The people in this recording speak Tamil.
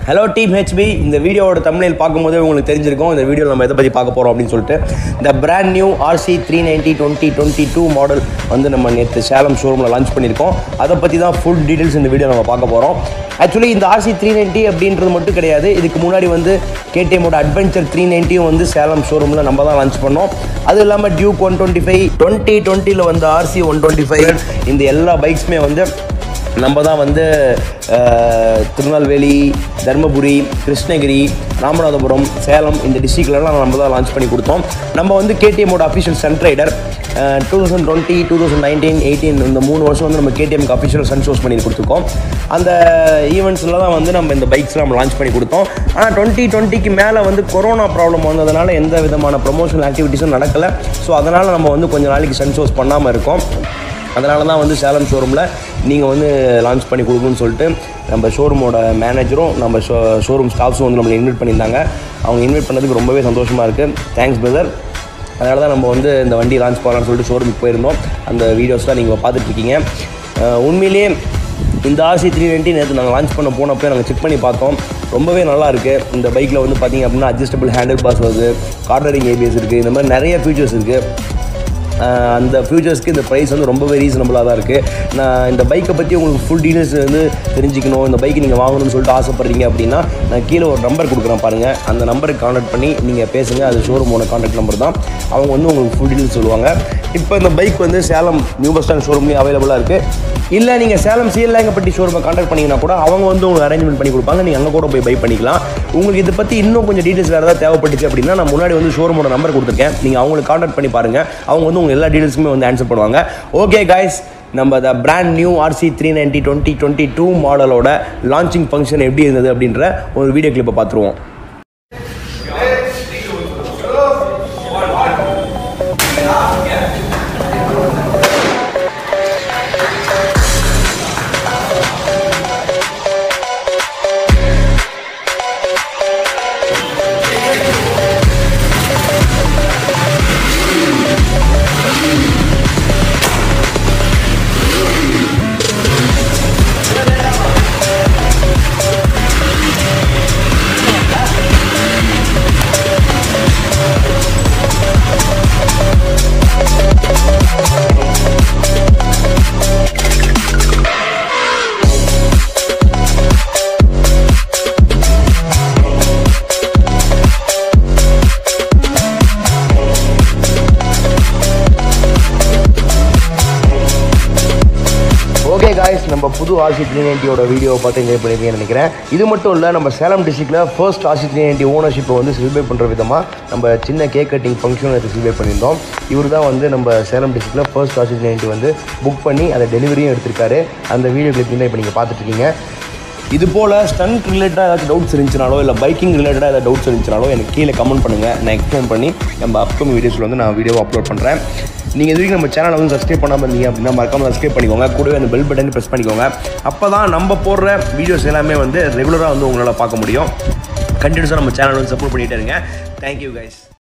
ஹலோ டீம் ஹெச்பி இந்த வீடியோவோட தமிழில் பார்க்கும்போதே உங்களுக்கு தெரிஞ்சிருக்கும் இந்த வீடியோவில் நம்ம எதை பற்றி பார்க்க போகிறோம் அப்படின்னு சொல்லிட்டு இந்த brand new RC three ninety twenty twenty two model வந்து நம்ம நேற்று சேலம் ஷோரூமில் லான்ச் பண்ணியிருக்கோம் அதை பற்றி தான் ஃபுல் டீட்டெயில்ஸ் இந்த வீடியோ நம்ம பார்க்க போகிறோம் ஆக்சுவலி இந்த ஆர்சி த்ரீ நைன்ட்டி அப்படின்றது மட்டும் கிடையாது இதுக்கு முன்னாடி வந்து கேடிஎம்மோட அட்வென்ச்சர் த்ரீ நைன்ட்டியும் வந்து சேலம் ஷோரூமில் நம்ம தான் லான்ச் பண்ணோம் அது இல்லாமல் Duke one twenty five twenty டுவெண்ட்டியில் வந்து ஆர்சி ஒன் டுவெண்ட்டி ஃபைவ் இந்த எல்லா பைக்ஸுமே வந்து நம்ம தான் வந்து அஹ், திருநெல்வேலி தருமபுரி கிருஷ்ணகிரி ராமநாதபுரம் சேலம் இந்த டிஸ்ட்ரிக்ட்லலாம் நம்ம தான் லான்ச் பண்ணி கொடுத்தோம் நம்ம வந்து கேடிஎம்மோட official sun rider two thousand twenty two thousand nineteen eighteen இந்த மூணு வருஷம் வந்து நம்ம கேடிஎம்க்கு அஃபிஷியல் சன் ஷோஸ் பண்ணி கொடுத்துருக்கோம் அந்த ஈவெண்ட்ஸில் தான் வந்து நம்ம இந்த பைக்ஸ் நம்ம லான்ச் பண்ணி கொடுத்தோம் ஆனால் டுவெண்ட்டி டுவெண்ட்டிக்கு மேலே வந்து கொரோனா ப்ராப்ளம் வந்ததுனால எந்த விதமான ப்ரொமோஷனல் ஆக்டிவிட்டீஸும் நடக்கலை ஸோ அதனால் நம்ம வந்து கொஞ்ச நாளைக்கு சன் ஷோஸ் பண்ணாமல் இருக்கோம் அதனால தான் வந்து சேலம் ஷோரூமில் நீங்கள் வந்து லான்ச் பண்ணி கொடுக்கணும்னு சொல்லிட்டு நம்ம ஷோரூமோட மேனேஜரும் நம்ம ஷோ ஷோரூம் ஸ்டாஃப்ஸும் வந்து நம்மளை இன்வைட் பண்ணியிருந்தாங்க அவங்க இன்வைட் பண்ணதுக்கு ரொம்பவே சந்தோஷமாக இருக்குது தேங்க்ஸ் பிரதர் அதனால தான் நம்ம வந்து இந்த வண்டி லான்ச் பண்ணலாம்னு சொல்லிட்டு ஷோரூமுக்கு போயிருந்தோம் அந்த வீடியோஸ்லாம் நீங்கள் பார்த்துட்ருக்கீங்க உண்மையிலேயே இந்த ஆர்சி த்ரீ நைன்ட்டி நேற்று நாங்கள் லான்ச் பண்ண போனப்போ நாங்கள் செக் பண்ணி பார்த்தோம் ரொம்பவே நல்லா இருக்குது இந்த பைக்கில் வந்து பார்த்தீங்க அப்படின்னா அட்ஜஸ்டபிள் ஹேண்டில் பாஸ் வருது கார்னரிங் ஏபிஎஸ் இருக்குது இந்த மாதிரி நிறைய ஃபீச்சர்ஸ் இருக்குது ஆஹ் அந்த ஃபியூச்சர்ஸ்க்கு இந்த ப்ரைஸ் வந்து ரொம்பவே ரீசனபுளாக தான் இருக்குது நான் இந்த பைக்கை பற்றி உங்களுக்கு ஃபுல் டீட்டெயில்ஸ் வந்து தெரிஞ்சுக்கணும் இந்த பைக் நீங்கள் வாங்கணும்னு சொல்லிட்டு ஆசைப்பட்றீங்க அப்படின்னா நான் கீழே ஒரு நம்பர் கொடுக்குறேன் பாருங்கள் அந்த நம்பருக்கு கான்டாக்ட் பண்ணி நீங்கள் பேசுங்க அது ஷோரூமோட கான்டாக்ட் நம்பர் தான் அவங்க வந்து உங்களுக்கு ஃபுல் டீட்டெயில்ஸ் சொல்லுவாங்க இப்போ இந்த பைக் வந்து சேலம் நியூ பஸ் ஸ்டாண்ட் ஷோரூம்லேயும் அவைலபிளாக இருக்குது இல்லை நீங்கள் சேலம் சீலாங்கப்பட்டி ஷோரூமை கான்டாக்ட் பண்ணிங்கன்னா கூட அவங்க வந்து உங்களுக்கு அரேஞ்ச்மெண்ட் பண்ணி கொடுப்பாங்க நீங்கள் அங்கே கூட போய் பை பண்ணிக்கலாம் உங்களுக்கு இதை பற்றி இன்னும் கொஞ்சம் டீட்டெயில்ஸ் வேறு ஏதாவது தேவைப்பட்டுச்சு அப்படின்னா நான் முன்னாடி வந்து ஷோரூமோட நம்பர் கொடுத்துருக்கேன் நீங்கள் அவங்களுக்கு கான்டாக்ட் பண்ணி பாருங்கள் அவங்க வந்து உங்களுக்கு எல்லா டீட்டெயில்ஸுமே வந்து ஆன்சர் பண்ணுவாங்க ஓகே காய்ஸ் நம்ம the brand new RC three ninety twenty twenty two மாடலோட லான்ச்சிங் ஃபங்க்ஷன் எப்படி இருந்தது அப்படின்ற ஒரு வீடியோ கிளிப்பை பார்த்துருவோம் ஓகே காய்ஸ் நம்ம புது ஆர்சி த்ரீ நைன்ட்டியோட வீடியோவை பார்த்து என்ஜாய் பண்ணியிருக்கீங்கன்னு நினைக்கிறேன் இது மட்டும் இல்லை நம்ம சேலம் டிஸ்ட்ரிக்டில் ஃபர்ஸ்ட் ஆர்சி த்ரீ நைன்ட்டி ஓனர்ஷிப்பை வந்து செலிப்ரேட் பண்ணுற விதமாக நம்ம சின்ன கேக் கட்டிங் ஃபங்க்ஷன் எடுத்து செலிப்ரேட் பண்ணியிருந்தோம் இவர் தான் வந்து நம்ம சேலம் டிஸ்ட்ரிக்டில் ஃபர்ஸ்ட் ஆர்சி த்ரீ நைன்ட்டி வந்து புக் பண்ணி அதை டெலிவரியும் எடுத்திருக்காரு அந்த வீடியோ கிளிப் தான் இப்போ நீங்கள் பார்த்துட்ருக்கீங்க இது போல் ஸ்டண்ட் ரிலேட்டடாக ஏதாச்சும் டவுட்ஸ் இருந்துச்சுனாலோ இல்லை பைக்கிங் ரிலேட்டடாக ஏதாவது டவுட்ஸ் இருந்துச்சுனாலோ எனக்கு கீழே கமெண்ட் பண்ணுங்கள் நான் எக்ஸ்பிளைன் பண்ணி நம்ம அப்கமிங் வீடியோஸில் வந்து நான் வீடியோ அப்லோட் பண்ணுறேன் நீங்கள் இது வரைக்கும் நம்ம சேனலை வந்து சப்ஸ்கிரைப் பண்ணாமல் இருந்தீங்க அப்படின்னா மறக்காமல் சப்ஸ்கிரைப் பண்ணிக்கோங்க கூடவே அந்த பெல் பட்டன் ப்ரெஸ் பண்ணிக்கோங்க அப்போ தான் நம்ம போடுற வீடியோஸ் எல்லாமே வந்து ரெகுலராக வந்து உங்களால் பார்க்க முடியும் கண்டினியூஸாக நம்ம சேனல் வந்து சப்போர்ட் பண்ணிகிட்டே இருங்க தேங்க்யூ கைஸ்